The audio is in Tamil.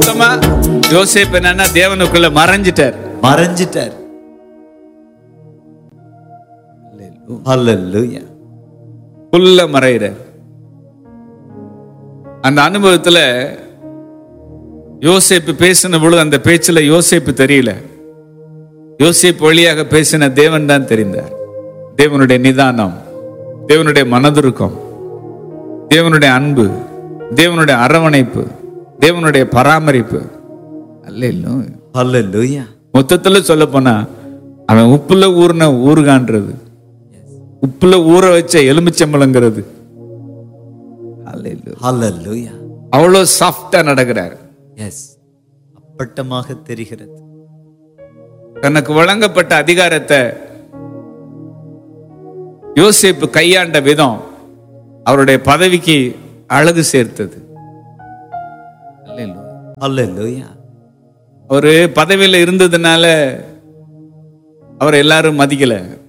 மொத்தமா யோசேப்பு என்னன்னா தேவனுக்குள்ள மறைஞ்சிட்டார் மறைஞ்சிட்டார் ஹalleluya புல்ல மறைகிறார் அந்த அனுபவத்துல யோசேப்பு பேசின பொழுது அந்த பேச்சுல யோசேப்பு தெரியல யோசேப்பு வழியாக பேசின தேவன் தான் தெரிந்தார் தேவனுடைய நிதானம் தேவனுடைய மனதுருக்கம் தேவனுடைய அன்பு தேவனுடைய அரவணைப்பு தேவனுடைய பராமரிப்பு அல்ல ஹalleluya மொத்தத்துல சொல்ல போனா அவன் உப்புல ஊறின ஊறுகான்றது உப்புல ஊற வச்ச எலுமிச்சம்பழங்கிறது அல்லேலூயா. ஹalleluya அவ்வளவு சாஃப்டா நடக்கிறார் எஸ் அப்பட்டமாக தெரிகிறது தனக்கு வழங்கப்பட்ட அதிகாரத்தை யோசேப்பு கையாண்ட விதம் அவருடைய பதவிக்கு அழகு சேர்த்தது அல்லேலூயா. ஹalleluya அவரு பதவியில இருந்ததுனால அவர் எல்லாரும் மதிக்கல